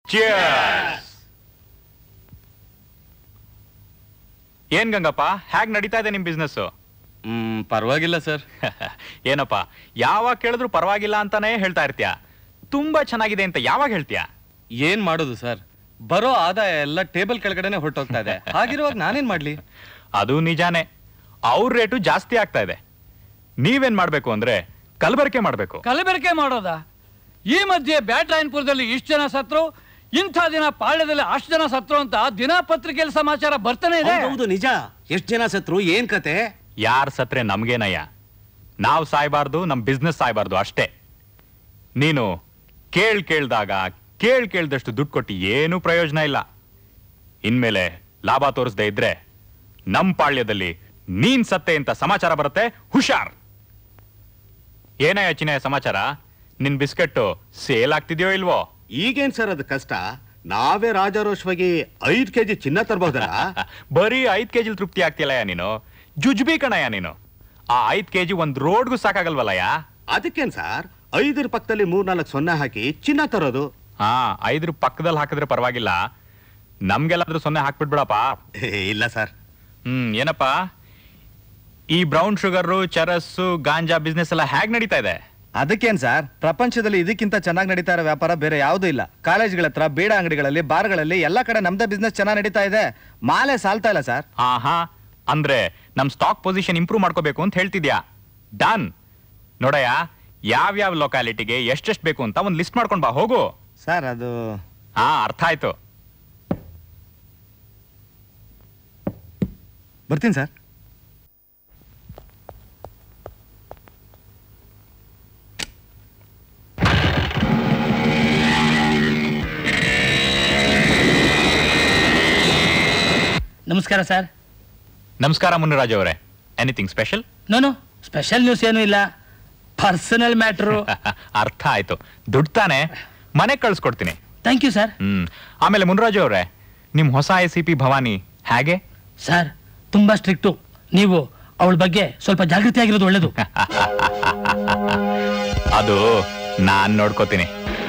ಏನ್ ಗಂಗಪ್ಪ ಹೇಗ್ ನಡೀತಾ ಇದೆ ನಿಮ್ ಬಿಸ್ನೆಸ್ ಹ್ಮ್ ಪರವಾಗಿಲ್ಲ ಸರ್ ಏನಪ್ಪ ಯಾವಾಗ ಕೇಳಿದ್ರು ಪರವಾಗಿಲ್ಲ ಅಂತಾನೆ ಹೇಳ್ತಾ ಇರ್ತೀಯ ತುಂಬಾ ಚೆನ್ನಾಗಿದೆ ಅಂತ ಯಾವಾಗ ಹೇಳ್ತೀಯ ಏನ್ ಮಾಡೋದು ಸರ್ ಬರೋ ಆದಾಯ ಎಲ್ಲ ಟೇಬಲ್ ಕೆಳಗಡೆನೆ ಹೊರಟೋಗ್ತಾ ಇದೆ ಹಾಗಿರುವಾಗ ನಾನೇನ್ ಮಾಡ್ಲಿ ಅದು ನಿಜಾನೇ ಅವ್ರ ರೇಟು ಜಾಸ್ತಿ ಆಗ್ತಾ ಇದೆ ನೀವೇನ್ ಮಾಡ್ಬೇಕು ಅಂದ್ರೆ ಕಲಬೆರಕೆ ಮಾಡ್ಬೇಕು ಕಲಬೆರಕೆ ಮಾಡೋದ ಈ ಮಧ್ಯೆ ಬ್ಯಾಟ್ರಾಯನ್ಪುರದಲ್ಲಿ ಇಷ್ಟು ಜನ ಸತ್ರು ಇಂಥ ದಿನ ಪಾಳ್ಯದಲ್ಲಿ ಅಷ್ಟು ಜನ ಸತ್ರು ಅಂತ ದಿನಪತ್ರಿಕೆಯಲ್ಲಿ ಸಮಾಚಾರ ಬರ್ತಾನೆ ಇದೆ ಹೌದು ನಿಜ ಎಷ್ಟ್ ಜನ ಸತ್ರು ಏನ್ ಕತೆ ಯಾರ್ ಸತ್ರೆ ನಮ್ಗೇನಯ್ಯ ನಾವ್ ಸಾಯ್ಬಾರ್ದು ನಮ್ ಬಿಸ್ನೆಸ್ ಸಾಯ್ಬಾರ್ದು ಅಷ್ಟೇ ನೀನು ಕೇಳ್ ಕೇಳ್ದಾಗ ಕೇಳ್ ಕೇಳ್ದಷ್ಟು ದುಡ್ಡು ಕೊಟ್ಟು ಏನೂ ಪ್ರಯೋಜನ ಇಲ್ಲ ಇನ್ಮೇಲೆ ಲಾಭ ತೋರಿಸದೆ ಇದ್ರೆ ನಮ್ ಪಾಳ್ಯದಲ್ಲಿ ನೀನ್ ಸತ್ತೆ ಅಂತ ಸಮಾಚಾರ ಬರುತ್ತೆ ಹುಷಾರ್ ಏನಯ್ಯ ಚಿನ್ನಯ್ಯ ಸಮಾಚಾರ ನಿನ್ ಬಿಸ್ಕೆಟ್ಟು ಸೇಲ್ ಆಗ್ತಿದ್ಯೋ ಇಲ್ವೋ ಈಗೇನ್ ಸರ್ ಅದು ಕಷ್ಟ ನಾವೇ ರಾಜಾರೋಷವಾಗಿ ಐದ್ ಕೆಜಿ ಚಿನ್ನ ತರಬಹುದಲ್ಲ ಬರೀ ಐದ್ ಕೆಜಿ ತೃಪ್ತಿ ಆಗ್ತಿಲ್ಲಯ್ಯ ನೀನು ಜುಜ್ಬಿ ಕಣಯ್ಯ ನೀನು ಆ ಐದ್ ಕೆಜಿ ಒಂದ್ ರೋಡ್ಗೂ ಸಾಕಾಗಲ್ವಲ್ಲಯ್ಯ ಅದಕ್ಕೇನ್ ಸರ್ ಐದರ ಪಕ್ಕದಲ್ಲಿ ಮೂರ್ನಾಲ್ಕು ಸೊನ್ನೆ ಹಾಕಿ ಚಿನ್ನ ತರೋದು ಹಾ ಐದ್ರ ಪಕ್ಕದಲ್ಲಿ ಹಾಕಿದ್ರೆ ಪರವಾಗಿಲ್ಲ ನಮ್ಗೆಲ್ಲಾದ್ರೂ ಸೊನ್ನೆ ಹಾಕ್ಬಿಟ್ಬಿಡಪ್ಪ ಇಲ್ಲ ಸರ್ ಹ್ಮ್ ಏನಪ್ಪ ಈ ಬ್ರೌನ್ ಶುಗರ್ ಚರಸ್ಸು ಗಾಂಜಾ ಬಿಸ್ನೆಸ್ ಎಲ್ಲ ಹೇಗ್ ನಡೀತಾ ಇದೆ ಅದಕ್ಕೇನ್ ಸರ್ ಪ್ರಪಂಚದಲ್ಲಿ ಇದಕ್ಕಿಂತ ಚೆನ್ನಾಗಿ ನಡೀತಾ ಇರೋ ವ್ಯಾಪಾರ ಬೇರೆ ಯಾವುದೂ ಇಲ್ಲ ಕಾಲೇಜ್ಗಳ ಹತ್ರ ಬೇಡ ಅಂಗಡಿಗಳಲ್ಲಿ ಬಾರ್ಗಳಲ್ಲಿ ಎಲ್ಲ ಕಡೆ ನಮ್ದೇ ಬಿಸ್ನೆಸ್ ಚೆನ್ನಾಗಿ ನಡೀತಾ ಇದೆ ಮಾಲೆ ಸಾಲ್ತಾ ಇಲ್ಲ ಸರ್ ಹಾ ಹಾ ಅಂದ್ರೆ ನಮ್ ಸ್ಟಾಕ್ ಪೊಸಿಷನ್ ಇಂಪ್ರೂವ್ ಮಾಡ್ಕೋಬೇಕು ಅಂತ ಹೇಳ್ತಿದ್ಯಾ ಡನ್ ನೋಡಯ್ಯ ಯಾವ್ಯಾವ ಲೊಕ್ಯಾಲಿಟಿಗೆ ಎಷ್ಟೆಷ್ಟು ಬೇಕು ಅಂತ ಒಂದ್ ಲಿಸ್ಟ್ ಮಾಡ್ಕೊಂಡ್ ಬಾ ಹೋಗು ಸರ್ ಅದು ಹಾ ಅರ್ಥ ಆಯ್ತು ಬರ್ತೀನಿ ಸರ್ ನಮಸ್ಕಾರ ಸರ್ ನಮಸ್ಕಾರ ಮುನಿರಾಜ್ ಅವರೇ ಎನಿಥಿಂಗ್ ಸ್ಪೆಷಲ್ ನೋನು ಸ್ಪೆಷಲ್ ನ್ಯೂಸ್ ಏನೂ ಇಲ್ಲ ಪರ್ಸನಲ್ ಮ್ಯಾಟ್ರು ಅರ್ಥ ಆಯ್ತು ದುಡ್ಡು ತಾನೆ ಮನೆ ಕಳ್ಸ್ಕೊಡ್ತೀನಿ ಥ್ಯಾಂಕ್ ಯು ಸರ್ ಹ್ಮ್ ಆಮೇಲೆ ಮುನಿರಾಜು ಅವರೇ ನಿಮ್ ಹೊಸ ಎ ಸಿ ಪಿ ಭವಾನಿ ಹೇಗೆ ಸರ್ ತುಂಬಾ ಸ್ಟ್ರಿಕ್ಟು ನೀವು ಅವಳ ಬಗ್ಗೆ ಸ್ವಲ್ಪ ಜಾಗೃತಿ ಆಗಿರೋದು ಒಳ್ಳೇದು ಅದು ನಾನ್ ನೋಡ್ಕೋತೀನಿ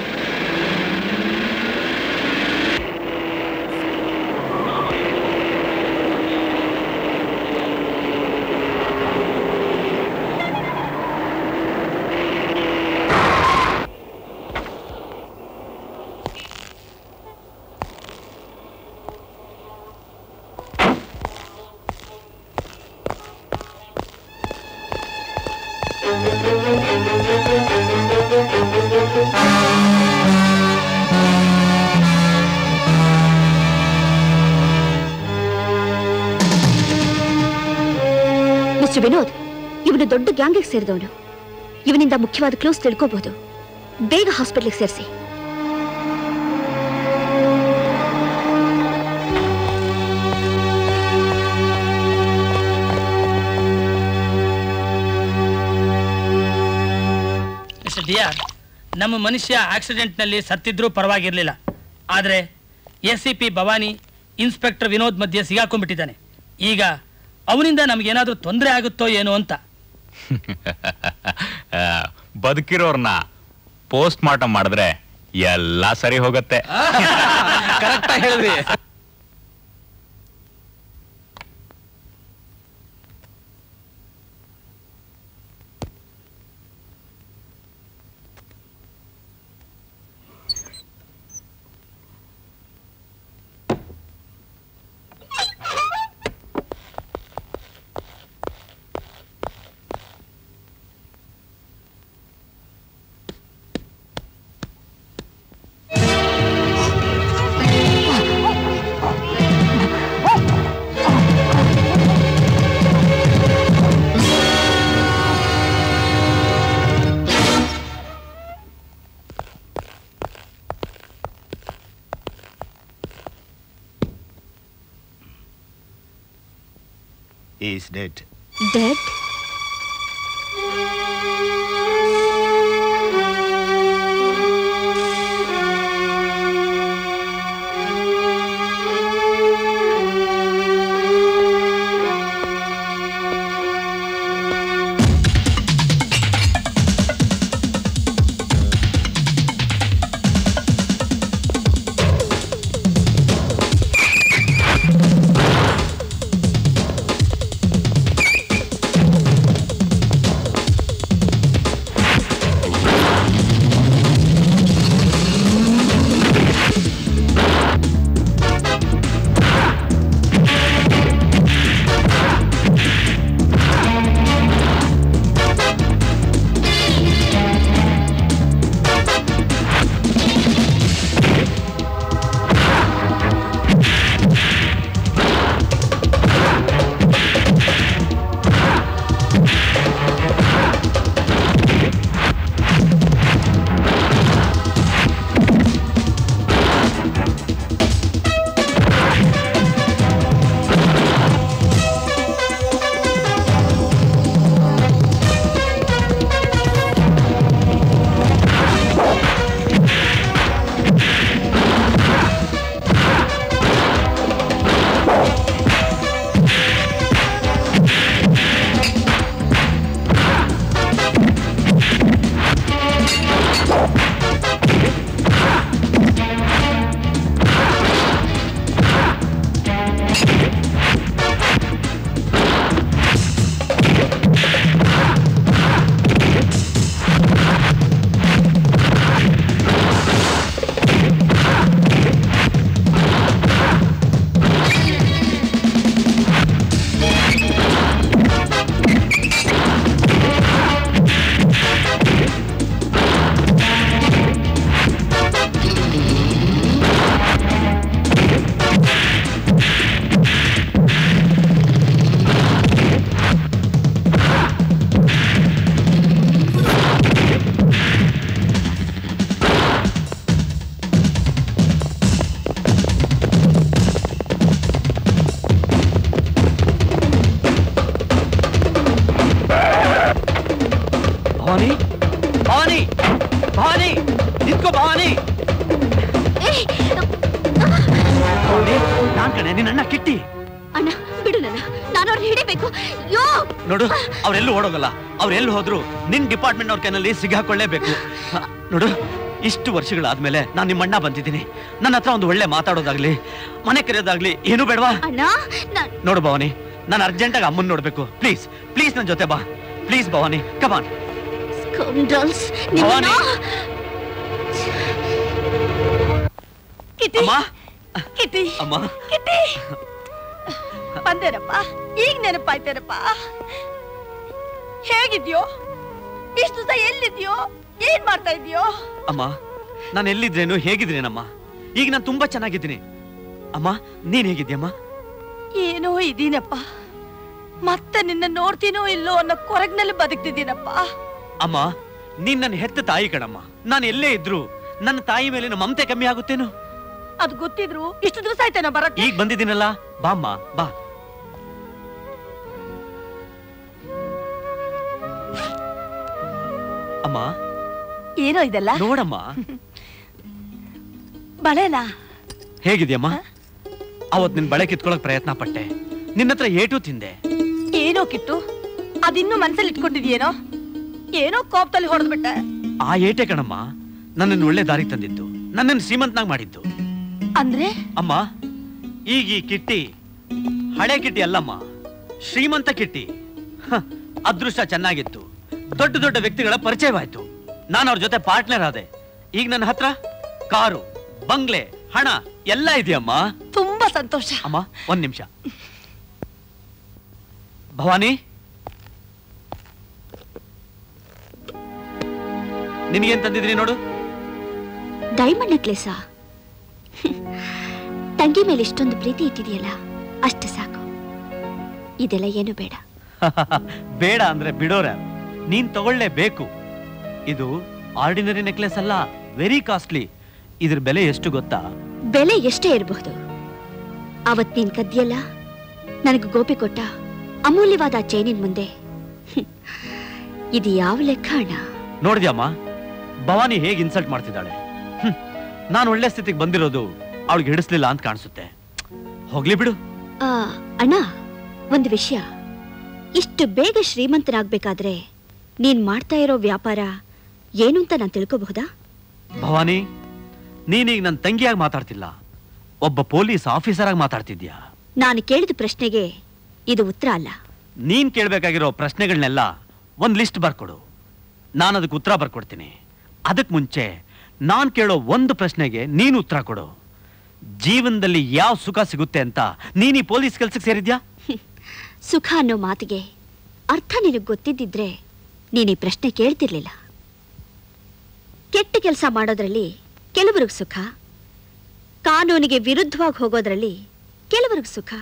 ಮಿಸ್ಟರ್ ವಿನೋದ್ ಇವನು ದೊಡ್ಡ ಗ್ಯಾಂಗಿಗೆ ಸೇರಿದವನು ಇವನಿಂದ ಮುಖ್ಯವಾದ ಕ್ಲೂಸ್ ತಿಳ್ಕೋಬಹುದು ಬೇಗ ಹಾಸ್ಪಿಟ್ಲಿಗೆ ಸೇರಿಸಿ ಮಿಸ್ಟರ್ ಡಿಯಾರ್ ನಮ್ಮ ಮನುಷ್ಯ ಆಕ್ಸಿಡೆಂಟ್ನಲ್ಲಿ ಸತ್ತಿದ್ರೂ ಪರವಾಗಿರ್ಲಿಲ್ಲ ಆದರೆ S C P Bhavani inspector Vinod ಮಧ್ಯೆ ಸಿಗಾಕೊಂಡ್ಬಿಟ್ಟಿದ್ದಾನೆ ಈಗ ಅವನಿಂದ ನಮಗೇನಾದ್ರೂ ತೊಂದರೆ ಆಗುತ್ತೋ ಏನೋ ಅಂತ ಆ, ಬದುಕಿರೋರ್ನ ಪೋಸ್ಟ್ ಮಾರ್ಟಮ್ ಮಾಡಿದ್ರೆ ಎಲ್ಲ ಸರಿ ಹೋಗುತ್ತೆ ಕರೆಕ್ಟ್ ಹೇಳಿದ್ರಿ ಈಸ್ ಡೆಡ್ ಡೆಡ್ ನಾನ್ ಕಣೆ ನಿನ್ನ ಅಣ್ಣ ಕಿಟ್ಟಿ ಅಣ್ಣ ಬಿಡು ನನ್ನ ನಾನು ಅವ್ರನ್ನ ಹಿಡಿಬೇಕು ಯೋ ನೋಡು ಅವ್ರೆಲ್ಲೂ ಓಡೋಗಲ್ಲ ಅವ್ರೆಲ್ಲೂ ಹೋದ್ರು ನಿನ್ ಡಿಪಾರ್ಟ್ಮೆಂಟ್ ಅವ್ರ ಕೈನಲ್ಲಿ ಸಿಗಾಕೊಳ್ಳೇಬೇಕು ಹ, ನೋಡು ಇಷ್ಟು ವರ್ಷಗಳಾದ್ಮೇಲೆ ನಾನು ನಿಮ್ಮ ಅಣ್ಣ ಬಂದಿದ್ದೀನಿ ನನ್ನ ಹತ್ರ ಒಂದು ಒಳ್ಳೆ ಮಾತಾಡೋದಾಗ್ಲಿ ಮನೆ ಕರೆಯೋದಾಗ್ಲಿ ಏನೂ ಬೇಡವಾ ಅಣ್ಣ ನಾನ್ ನೋಡು ಭವಾನಿ ನಾನು ಅರ್ಜೆಂಟಾಗಿ ಅಮ್ಮನ್ ನೋಡ್ಬೇಕು ಪ್ಲೀಸ್ ಪ್ಲೀಸ್ ನನ್ನ ಜೊತೆ ಬಾ please Bhavani come on scoundrels Bhavani ಕಿಟಿ ಅಮ್ಮ ಕಿಟಿ ಅಮ್ಮ ಕಿಟಿ ಬಂದೇನಪ್ಪ ಈಗ ನೆನಪಾಯ್ತೇನಪ್ಪ ಹೇಗಿದ್ಯೋ ಇಷ್ಟು ದಿವಸ ಎಲ್ಲಿದ್ಯೋ ಏನ್ ಮಾಡ್ತಾ ಇದೀಯೋ ಅಮ್ಮ ನಾನು ಎಲ್ಲಿದ್ರೇನು ಹೇಗಿದ್ರೇನಮ್ಮ ಈಗ ನಾನು ತುಂಬಾ ಚೆನ್ನಾಗಿದ್ದೀನಿ ಅಮ್ಮ ನೀನ್ ಹೇಗಿದ್ಯಮ್ಮ ಏನೋ ಇದೀನಪ್ಪ ಮತ್ತೆ ನಿನ್ನ ನೋಡ್ತೀನೋ ಇಲ್ಲೋ ಅನ್ನೋ ಕೊರಗ್ನಲ್ಲಿ ಬದುಕ್ತಿದ್ದೀನಪ್ಪ ಅಮ್ಮ ನೀನ್ ನನ್ನ ಹೆತ್ತ ತಾಯಿ ಕಣಮ್ಮ ನಾನು ಎಲ್ಲೇ ಇದ್ರು ನನ್ನ ತಾಯಿ ಮೇಲಿನ ಮಮತೆ ಕಮ್ಮಿ ಆಗುತ್ತೇನು ಅದು ಗೊತ್ತಿದ್ರು ಇಷ್ಟು ದಿವಸ ಆಯ್ತೇನೋ ಬರಕ್ಕೆ ಈಗ ಬಂದಿದ್ದೀನಲ್ಲ ಬಾಮ್ಮ ಬಾ ಅಮ್ಮ ಏನೋ ಇದೆಲ್ಲ ನೋಡಮ್ಮ ಬಳೆನಾ ಹೇಗಿದ್ಯಮ್ಮ ಅವತ್ ನಿನ್ ಬಳೆ ಕಿತ್ಕೊಳಕ್ ಪ್ರಯತ್ನ ಪಟ್ಟೆ ನಿನ್ನ ಹತ್ರ ಏಟು ತಿಂದೆ ಏನೋ ಕಿಟ್ಟು ಅದಿನ್ನೂ ಮನ್ಸಲ್ಲಿ ಇಟ್ಕೊಂಡಿದ್ಯೇನೋ ಏನೋ ಕೋಪದಲ್ಲಿ ಹೊಡೆದ್ಬಿಟ್ಟೆ ಆ ಏಟೆ ಕಣಮ್ಮ ನನ್ನನ್ನು ಒಳ್ಳೆ ದಾರಿ ತಂದಿದ್ದು ನನ್ನನ್ನು ಶ್ರೀಮಂತನಾಗ್ ಮಾಡಿದ್ದು ಅಂದ್ರೆ ಅಮ್ಮ ಈಗ ಈ ಕಿಟ್ಟಿ ಹಳೆ ಕಿಟ್ಟಿ ಅಲ್ಲಮ್ಮ ಶ್ರೀಮಂತ ಕಿಟ್ಟಿ ಹ, ಅದೃಷ್ಟ ಚೆನ್ನಾಗಿತ್ತು ದೊಡ್ಡ ದೊಡ್ಡ ವ್ಯಕ್ತಿಗಳ ಪರಿಚಯವಾಯ್ತು ನಾನು ಅವ್ರ ಜೊತೆ ಪಾರ್ಟ್ನರ್ ಆದೆ ಈಗ ನನ್ನ ಹತ್ರ ಕಾರು ಬಂಗ್ಲೆ ಹಣ ಎಲ್ಲ ಇದೆಯಮ್ಮ ತುಂಬಾ ಸಂತೋಷ ಅಮ್ಮ ಒಂದ್ ನಿಮಿಷ ಭವಾನಿ ನಿನಗೇನ್ ತಂದಿದ್ರಿ ನೋಡು ಡೈಮಂಡ್ ನೆಕ್ಲೆಸಾ ತಂಗಿ ಮೇಲೆ ಇಷ್ಟೊಂದು ಪ್ರೀತಿ ಇಟ್ಟಿದೆಯಲ್ಲ ಅಷ್ಟು ಸಾಕು ಇದೆಲ್ಲ ಏನು ಬೇಡ ಬೇಡ ಅಂದ್ರೆ ಬಿಡೋರ ನೀನ್ ತಗೊಳ್ಳೇಬೇಕು ಇದು ಆರ್ಡಿನರಿ ನೆಕ್ಲೆಸ್ ಅಲ್ಲ ವೆರಿ ಕಾಸ್ಟ್ಲಿ ಇದ್ರ ಬೆಲೆ ಎಷ್ಟು ಗೊತ್ತಾ ಬೆಲೆ ಎಷ್ಟೇ ಇರಬಹುದು ಅವತ್ ನೀನ್ ಕದ್ದಿಯಲ್ಲ ನನಗೆ ಗೋಪಿ ಕೊಟ್ಟ ಅಮೂಲ್ಯವಾದ ಆ ಚೈನಿನ ಮುಂದೆ ಹ್ಮ್, ಇದು ಯಾವ ಲೆಕ್ಕ ಅಣ್ಣ ನೋಡಿದ್ಯಮ್ಮ ಭವಾನಿ ಹೇಗೆ ಇನ್ಸಲ್ಟ್ ಮಾಡ್ತಿದ್ದಾಳೆ ಹ್ಮ್. ನಾನ್ ಒಳ್ಳೆ ಸ್ಥಿತಿಗೆ ಬಂದಿರೋದು ಅವಳಿಗೆ ಹಿಡಿಸ್ಲಿಲ್ಲ ಅಂತ ಕಾಣಿಸುತ್ತೆ ಹೋಗ್ಲಿ ಬಿಡು ಆ, ಅಣ್ಣ ಒಂದು ವಿಷಯ ಇಷ್ಟು ಬೇಗ ಶ್ರೀಮಂತನಾಗ್ಬೇಕಾದ್ರೆ ನೀನ್ ಮಾಡ್ತಾ ಇರೋ ವ್ಯಾಪಾರ ಏನು ಅಂತ ನಾನು ತಿಳ್ಕೋಬಹುದಾ ಭವಾನಿ ನೀನೀಗ ನನ್ನ ತಂಗಿಯಾಗಿ ಮಾತಾಡ್ತಿಲ್ಲ ಒಬ್ಬ ಪೊಲೀಸ್ ಆಫೀಸರ್ ಆಗಿ ಮಾತಾಡ್ತಿದ್ಯಾ ನಾನು ಕೇಳಿದ ಪ್ರಶ್ನೆಗೆ ಇದು ಉತ್ತರ ಅಲ್ಲ ನೀನ್ ಕೇಳ್ಬೇಕಾಗಿರೋ ಪ್ರಶ್ನೆಗಳನ್ನೆಲ್ಲ ಒಂದ್ ಲಿಸ್ಟ್ ಬರ್ಕೊಡು ನಾನು ಅದಕ್ಕೆ ಉತ್ತರ ಬರ್ಕೊಡ್ತೀನಿ ಅದಕ್ಕೆ ಮುಂಚೆ ನಾನ್ ಕೇಳೋ ಒಂದು ಪ್ರಶ್ನೆಗೆ ನೀನು ಉತ್ತರ ಕೊಡು ಜೀವನದಲ್ಲಿ ಯಾವ ಸುಖ ಸಿಗುತ್ತೆ ಅಂತ ನೀನ್ ಈ ಪೊಲೀಸ್ ಕೆಲ್ಸಕ್ಕೆ ಸೇರಿದ್ಯಾ ಸುಖ ಅನ್ನೋ ಮಾತಿಗೆ ಅರ್ಥ ನಿನಗೆ ಗೊತ್ತಿದ್ದಿದ್ರೆ ನೀನು ಈ ಪ್ರಶ್ನೆ ಕೇಳ್ತಿರ್ಲಿಲ್ಲ ಕೆಟ್ಟ ಕೆಲಸ ಮಾಡೋದ್ರಲ್ಲಿ ಕೆಲವರಿಗೆ ಸುಖ ಕಾನೂನಿಗೆ ವಿರುದ್ಧವಾಗಿ ಹೋಗೋದ್ರಲ್ಲಿ ಕೆಲವರಿಗೆ ಸುಖ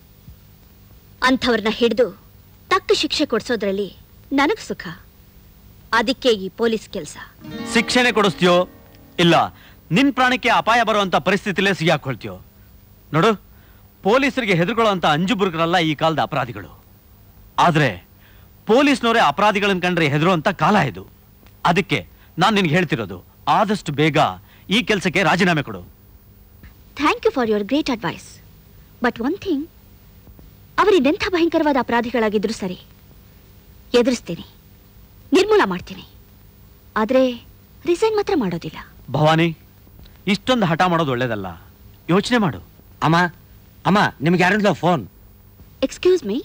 ಅಂಥವ್ರನ್ನ ಹಿಡಿದು ತಕ್ಕ ಶಿಕ್ಷೆ ಕೊಡ್ಸೋದ್ರಲ್ಲಿ ನನಗೆ ಸುಖ ಅದಕ್ಕೆ ಈ ಪೊಲೀಸ್ ಕೆಲಸ ಶಿಕ್ಷಣೆ ಕೊಡಿಸ್ತೀಯೋ ಇಲ್ಲ ನಿನ್ ಪ್ರಾಣಕ್ಕೆ ಅಪಾಯ ಬರುವಂತ ಪರಿಸ್ಥಿತಿಲೇ ಸಿಗಾಕೊಳ್ತೀಯೋ ನೋಡು ಪೊಲೀಸರಿಗೆ ಹೆದರ್ಕೊಳ್ಳೋಂತ ಅಂಜುಬುರ್ಗರಲ್ಲ ಈ ಕಾಲದ ಅಪರಾಧಿಗಳು ಆದ್ರೆ ಪೊಲೀಸ್ನವರೇ ಅಪರಾಧಿಗಳನ್ನ ಕಂಡ್ರೆ ಹೆದರುವಂತ ಕಾಲ ಇದು ಅದಕ್ಕೆ ನಾನು ನಿನ್ಗೆ ಹೇಳ್ತಿರೋದು ಆದಷ್ಟು ಬೇಗ ಈ ಕೆಲಸಕ್ಕೆ ರಾಜೀನಾಮೆ ಕೊಡು thank you for your great advice but one thing ಅವರಿದೆಂಥ ಭಯಂಕರವಾದ ಅಪರಾಧಿಗಳಾಗಿದ್ರು ಸರಿ ಎದುರಿಸ್ತೀನಿ ನಿರ್ಮೂಲ ಮಾಡ್ತೀನಿ ಆದರೆ ರಿಸೈನ್ ಮಾತ್ರ ಮಾಡೋದಿಲ್ಲ ಭವಾನಿ ಇಷ್ಟೊಂದು ಹಠ ಮಾಡೋದು ಒಳ್ಳೇದಲ್ಲ ಯೋಚನೆ ಮಾಡು ಅಮ್ಮ ಅಮ್ಮ ನಿಮ್ಗೆ ಯಾರಿಂದಲೋ ಫೋನ್ ಎಕ್ಸ್ಕ್ಯೂಸ್ ಮೀ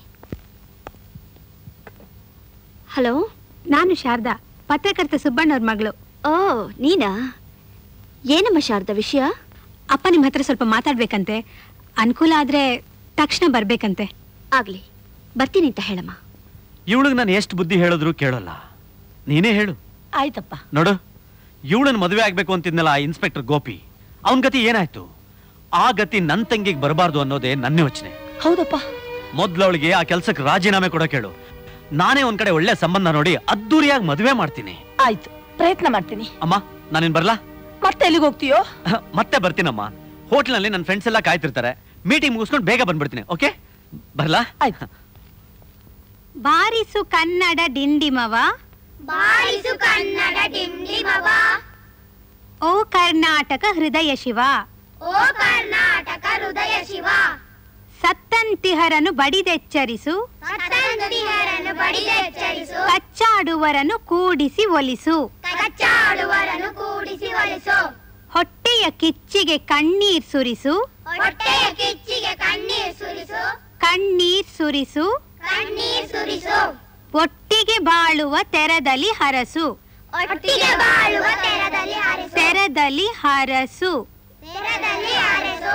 ಹಲೋ ನಾನು ಶಾರದಾ ಪತ್ರಕರ್ತ ಸುಬ್ಬಣ್ಣವ್ರ ಮಗಳು ಓ ನೀನಾ ಏನಮ್ಮ ಶಾರದಾ ವಿಷಯ ಅಪ್ಪ ನಿಮ್ಮ ಹತ್ರ ಸ್ವಲ್ಪ ಮಾತಾಡ್ಬೇಕಂತೆ ಅನುಕೂಲ ಆದ್ರೆ ತಕ್ಷಣ ಬರ್ಬೇಕಂತೆ ಆಗ್ಲಿ ಬರ್ತೀನಿ ಅಂತ ಹೇಳಮ್ಮ ಇವಳಿಗೆ ನಾನು ಎಷ್ಟು ಬುದ್ಧಿ ಹೇಳಿದ್ರು ಕೇಳೋಲ್ಲ ನೀನೇ ಹೇಳು ಆಯ್ತಪ್ಪ ನೋಡು ಇವಳನ್ನ ಮದುವೆ ಆಗ್ಬೇಕು ಅಂತಿದ್ನಲ್ಲ ಆ ಇನ್ಸ್ಪೆಕ್ಟರ್ ಗೋಪಿ ಅವನ ಗತಿ ಏನಾಯ್ತು ಆ ಗತಿ ನನ್ ತಂಗಿಗೆ ಬರಬಾರ್ದು ಅನ್ನೋದೇ ನನ್ನ ಯೋಚನೆ ಹೌದಪ್ಪ ಮೊದ್ಲು ಅವಳಿಗೆ ಆ ಕೆಲ್ಸಕ್ಕೆ ರಾಜೀನಾಮೆ ಕೊಡೋ ಕೇಳು ನಾನೇ ಒಂದ್ ಕಡೆ ಒಳ್ಳೆ ಸಂಬಂಧ ನೋಡಿ ಅದ್ದೂರಿಯಾಗಿ ಮದುವೆ ಮಾಡ್ತೀನಿ ಆಯ್ತು ಪ್ರಯತ್ನ ಮಾಡ್ತೀನಿ ಅಮ್ಮ ನಾನಿನ್ ಬರ್ಲಾ ಮತ್ತೆ ಎಲ್ಲಿಗೆ ಹೋಗ್ತೀಯೋ ಮತ್ತೆ ಬರ್ತೀನಮ್ಮ ಹೋಟ್ಲಲ್ಲಿ ನನ್ನ ಫ್ರೆಂಡ್ಸ್ ಎಲ್ಲ ಕಾಯ್ತಿರ್ತಾರೆ ಮೀಟಿಂಗ್ ಮುಗಿಸ್ಕೊಂಡು ಬೇಗ ಬಂದ್ಬಿಡ್ತೀನಿ ಓಕೆ ಬರ್ಲಾ ಆಯ್ತು ಬಾರಿಸು ಕನ್ನಡ ಡಿಂಡಿಮವ ಬಾರಿಸು ಕನ್ನಡ ಡಿಂಡಿಮವ ಓ ಕರ್ನಾಟಕ ಹೃದಯ ಶಿವ ಓ ಕರ್ನಾಟಕ ಹೃದಯ ಶಿವ ಸತ್ತಂತಿಹರನು ಬಡಿದೆಚ್ಚರಿಸು ಸತ್ತಂತಿಹರನ್ನು ಬಡಿದೆಚ್ಚರಿಸು ಕಚ್ಚಾಡುವರನು ಕೂಡಿಸಿ ಒಲಿಸು ಕಚ್ಚಾಡುವರನ್ನು ಕೂಡಿಸಿ ಒಲಿಸು ಹೊಟ್ಟೆಯ ಕಿಚ್ಚಿಗೆ ಕಣ್ಣೀರ್ ಸುರಿಸು ಹೊಟ್ಟೆಯ ಕಿಚ್ಚಿಗೆ ಕಣ್ಣೀರ್ ಸುರಿಸು ಕಣ್ಣೀರ್ ಸುರಿಸು ಕಣ್ಣೀರ್ ಸುರಿಸು ಒಟ್ಟಿಗೆ ಬಾಳುವ ತೆರದಲ್ಲಿ ಹರಸು ಒಟ್ಟಿಗೆ ಬಾಳುವ ತೆರದಲ್ಲಿ ಹರಿಸು ತೆರದಲ್ಲಿ ಹರಸು ತೆರದಲ್ಲಿ ಹರಿಸು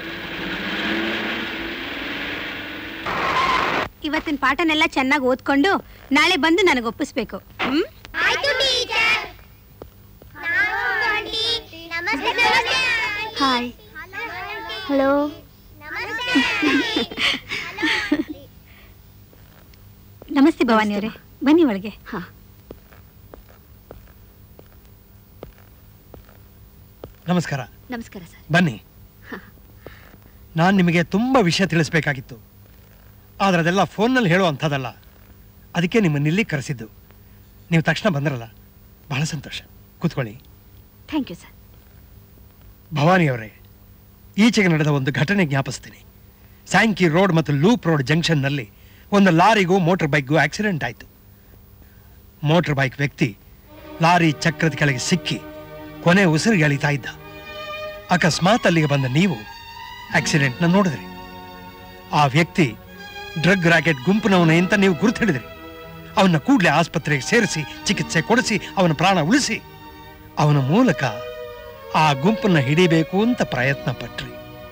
ಇವತ್ತಿನ ಪಾಠನೆಲ್ಲ ಚೆನ್ನಾಗಿ ಓದ್ಕೊಂಡು ನಾಳೆ ಬಂದು ನನಗೆ ಒಪ್ಪಿಸ್ಬೇಕು ಹ್ಮ್ ಆಯ್ತು ಟೀಚರ್ ನಾನು ಆಂಟಿ ನಮಸ್ತೆ ನಮಸ್ತೆ ಹಾಯ್ ಹಲೋ ನಮಸ್ತೆ ಭವಾನಿ ಅವರೇ ಬನ್ನಿ ಒಳಗೆ ಹಾ ನಮಸ್ಕಾರ ನಮಸ್ಕಾರ ಸರ್ ಬನ್ನಿ ನಾನು ನಿಮಗೆ ತುಂಬ ವಿಷಯ ತಿಳಿಸ್ಬೇಕಾಗಿತ್ತು ಆದರೆ ಅದೆಲ್ಲ ಫೋನ್ನಲ್ಲಿ ಹೇಳೋ ಅಂಥದ್ದಲ್ಲ ಅದಕ್ಕೆ ನಿಮ್ಮನ್ನ ಇಲ್ಲಿ ಕರೆಸಿದ್ದು ನೀವು ತಕ್ಷಣ ಬಂದ್ರಲ್ಲ ಬಹಳ ಸಂತೋಷ ಕೂತ್ಕೊಳ್ಳಿ ಥ್ಯಾಂಕ್ ಯು ಸರ್ ಭವಾನಿಯವರೇ ಈಚೆಗೆ ನಡೆದ ಒಂದು ಘಟನೆ ಜ್ಞಾಪಿಸ್ತೀನಿ ಸ್ಯಾಂಕಿ ರೋಡ್ ಮತ್ತು ಲೂಪ್ ರೋಡ್ ಜಂಕ್ಷನ್ನಲ್ಲಿ ಒಂದು ಲಾರಿಗೂ ಮೋಟರ್ ಬೈಕ್ಗೂ ಆಕ್ಸಿಡೆಂಟ್ ಆಯಿತು ಮೋಟರ್ ಬೈಕ್ ವ್ಯಕ್ತಿ ಲಾರಿ ಚಕ್ರದ ಕೆಳಗೆ ಸಿಕ್ಕಿ ಕೊನೆ ಉಸಿರಿಗೆ ಎಳಿತಾ ಇದ್ದ ಅಕಸ್ಮಾತ್ ಅಲ್ಲಿಗೆ ಬಂದ ನೀವು ಆಕ್ಸಿಡೆಂಟ್ನ ನೋಡಿದ್ರಿ ಆ ವ್ಯಕ್ತಿ ಡ್ರಗ್ ರಾಕೆಟ್ ಗುಂಪಿನವನ ಅಂತ ನೀವು ಗುರುತು ಹಿಡಿದ್ರಿ ಅವನ್ನ ಕೂಡಲೇ ಆಸ್ಪತ್ರೆಗೆ ಸೇರಿಸಿ ಚಿಕಿತ್ಸೆ ಕೊಡಿಸಿ ಅವನ ಪ್ರಾಣ ಉಳಿಸಿ ಅವನ ಮೂಲಕ ಆ ಗುಂಪನ್ನ ಹಿಡಿಬೇಕು ಅಂತ ಪ್ರಯತ್ನ ಪಟ್ರಿ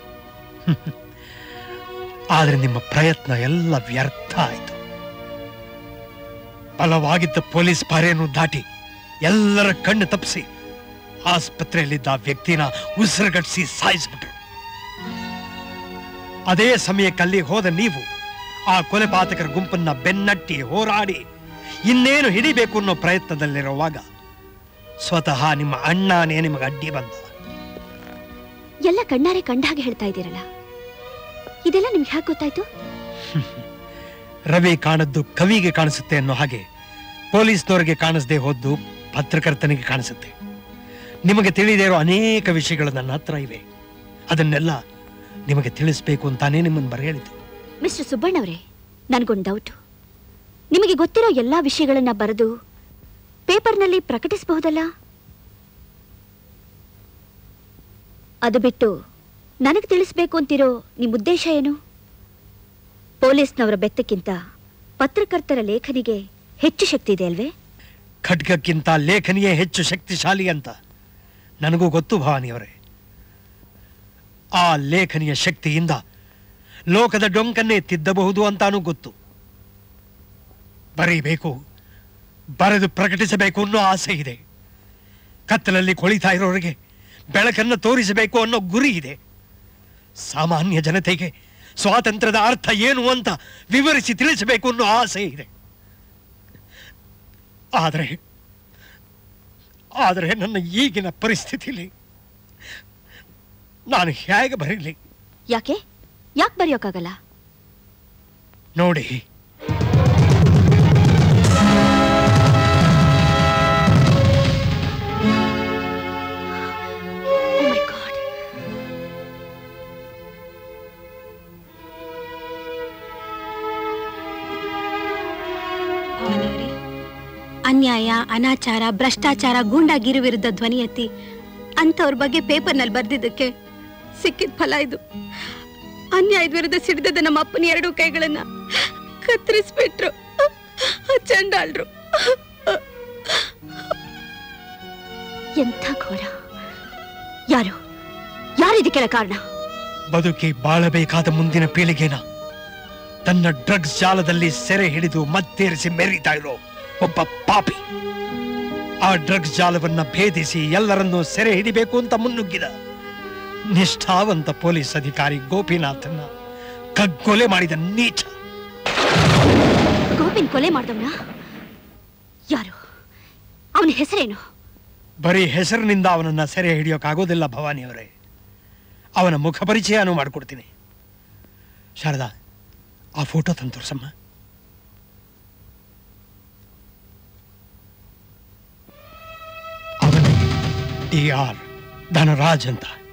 ಆದ್ರೆ ನಿಮ್ಮ ಪ್ರಯತ್ನ ಎಲ್ಲ ವ್ಯರ್ಥ ಆಯಿತು ಬಲವಾಗಿದ್ದ ಪೊಲೀಸ್ ಪಾರೆಯನ್ನು ದಾಟಿ ಎಲ್ಲರ ಕಣ್ಣು ತಪ್ಪಿಸಿ ಆಸ್ಪತ್ರೆಯಲ್ಲಿದ್ದ ಆ ವ್ಯಕ್ತಿನ ಉಸಿರುಗಟ್ಟಿಸಿ ಸಾಯಿಸ್ಬಿಟ್ರು ಅದೇ ಸಮಯಕ್ಕೆ ಅಲ್ಲಿ ಹೋದ ನೀವು ಆ ಕೊಲೆಪಾತಕರ ಗುಂಪನ್ನ ಬೆನ್ನಟ್ಟಿ ಹೋರಾಡಿ ಇನ್ನೇನು ಹಿಡಿಬೇಕು ಅನ್ನೋ ಪ್ರಯತ್ನದಲ್ಲಿರುವಾಗ ಸ್ವತಃ ನಿಮ್ಮ ಅಣ್ಣನೇ ನಿಮಗೆ ಅಡ್ಡಿ ಬಂದ ಎಲ್ಲ ಕಣ್ಣಾರೆ ಕಂಡ ಹಾಗೆ ಹೇಳ್ತಾ ಇದ್ದೀರಲ್ಲ ಇದೆಲ್ಲ ನಿಮ್ಗೆ ಹೇಗೆ ಗೊತ್ತಾಯ್ತು ರವಿ ಕಾಣದ್ದು ಕವಿಗೆ ಕಾಣಿಸುತ್ತೆ ಅನ್ನೋ ಹಾಗೆ ಪೊಲೀಸ್ನವರಿಗೆ ಕಾಣಿಸದೆ ಹೋದ್ದು ಪತ್ರಕರ್ತನಿಗೆ ಕಾಣಿಸುತ್ತೆ ನಿಮಗೆ ತಿಳಿದೇ ಇರೋ ಅನೇಕ ವಿಷಯಗಳು ನನ್ನ ಹತ್ರ ಇವೆ ಅದನ್ನೆಲ್ಲ ನಿಮಗೆ ತಿಳಿಸ್ಬೇಕು ಅಂತಾನೇ ನಿಮ್ಮನ್ನು ಬರೆಯಲಿದ್ದು ಮಿಸ್ಟರ್ ಸುಬ್ಬಣ್ಣವರೇ ನನಗೊಂದು ಡೌಟು ನಿಮಗೆ ಗೊತ್ತಿರೋ ಎಲ್ಲಾ ವಿಷಯಗಳನ್ನ ಬರೆದು ಪೇಪರ್ನಲ್ಲಿ ಪ್ರಕಟಿಸಬಹುದಲ್ಲ ಅದು ಬಿಟ್ಟು ನನಗೆ ತಿಳಿಸ್ಬೇಕು ಅಂತಿರೋ ನಿಮ್ಮ ಉದ್ದೇಶ ಏನು ಪೊಲೀಸ್ನವರ ಬೆತ್ತಕ್ಕಿಂತ ಪತ್ರಕರ್ತರ ಲೇಖನಿಗೆ ಹೆಚ್ಚು ಶಕ್ತಿ ಇದೆ ಅಲ್ವೇ ಖಡ್ಗಕ್ಕಿಂತ ಲೇಖನಿಯೇ ಹೆಚ್ಚು ಶಕ್ತಿಶಾಲಿ ಅಂತ ನನಗೂ ಗೊತ್ತು ಭವಾನಿಯವರೇ ಆ ಲೇಖನಿಯ ಶಕ್ತಿಯಿಂದ ಲೋಕದ ಡೊಂಕನ್ನೇ ತಿದ್ದಬಹುದು ಅಂತಾನೂ ಗೊತ್ತು ಬರೀಬೇಕು ಬರೆದು ಪ್ರಕಟಿಸಬೇಕು ಅನ್ನೋ ಆಸೆ ಇದೆ ಕತ್ತಲಲ್ಲಿ ಕೊಳಿತಾ ಇರೋರಿಗೆ ಬೆಳಕನ್ನು ತೋರಿಸಬೇಕು ಅನ್ನೋ ಗುರಿ ಇದೆ ಸಾಮಾನ್ಯ ಜನತೆಗೆ ಸ್ವಾತಂತ್ರ್ಯದ ಅರ್ಥ ಏನು ಅಂತ ವಿವರಿಸಿ ತಿಳಿಸಬೇಕು ಅನ್ನೋ ಆಸೆ ಇದೆ ಆದರೆ ಆದರೆ ನನ್ನ ಈಗಿನ ಪರಿಸ್ಥಿತಿಲಿ ನಾನು ಹೇಗೆ ಬರೀಲಿ ಯಾಕೆ ಯಾಕೆ ಬರೆಯೋಕ್ಕಾಗಲ್ಲ ನೋಡಿ Oh my God. ಭವಾನಿಯವರೇ ಅನ್ಯಾಯ ಅನಾಚಾರ ಭ್ರಷ್ಟಾಚಾರ ಗೂಂಡಾಗಿರು ವಿರುದ್ಧ ಧ್ವನಿ ಎತ್ತಿ ಅಂಥವ್ರ ಬಗ್ಗೆ ಪೇಪರ್ನಲ್ಲಿ ಬರ್ದಿದ್ದಕ್ಕೆ ಸಿಕ್ಕಿದ ಫಲ ಇದು ಅನ್ಯಾಯದ ವಿರುದ್ಧ ಸಿಡಿದ ನಮ್ಮ ಅಪ್ಪನ ಎರಡು ಕೈಗಳನ್ನ ಕತ್ತರಿಸ್ಬಿಟ್ರು ಚಂಡಾಳ್ರು ಎಂಥ ಘೋರ ಯಾರು ಯಾರು ಇದಕ್ಕೆಲ್ಲ ಕಾರಣ ಬದುಕಿ ಬಾಳಬೇಕಾದ ಮುಂದಿನ ಪೀಳಿಗೆನ ತನ್ನ ಡ್ರಗ್ಸ್ ಜಾಲದಲ್ಲಿ ಸೆರೆ ಹಿಡಿದು ಮತ್ತೇರಿಸಿ ಮೆರೀತಾ ಇರೋ ಒಬ್ಬ ಪಾಪಿ ಆ ಡ್ರಗ್ಸ್ ಜಾಲವನ್ನ ಭೇದಿಸಿ ಎಲ್ಲರನ್ನೂ ಸೆರೆ ಹಿಡಿಬೇಕು ಅಂತ ಮುನ್ನುಗ್ಗಿದ ನಿಷ್ಠಾವಂತ ಪೊಲೀಸ್ ಅಧಿಕಾರಿ ಗೋಪಿನಾಥನ್ನ ಕಗ್ಗೊಲೆ ಮಾಡಿದ ನೀಚ ಗೋಪಿನ್ ಕೊಲೆ ಮಾಡ್ದವ್ನ ಯಾರು ಅವನ ಹೆಸರೇನು ಬರೀ ಹೆಸರಿನಿಂದ ಅವನನ್ನ ಸೆರೆ ಹಿಡಿಯೋಕ್ಕಾಗೋದಿಲ್ಲ ಭವಾನಿಯವರೇ ಅವನ ಮುಖ ಪರಿಚಯನೂ ಮಾಡಿಕೊಡ್ತೀನಿ ಶಾರದಾ ಆ ಫೋಟೋ ತಂದು ತೋರ್ಸಮ್ಮ ಅವನೇ ಡಿ ಆರ್ ಧನರಾಜ್ ಅಂತ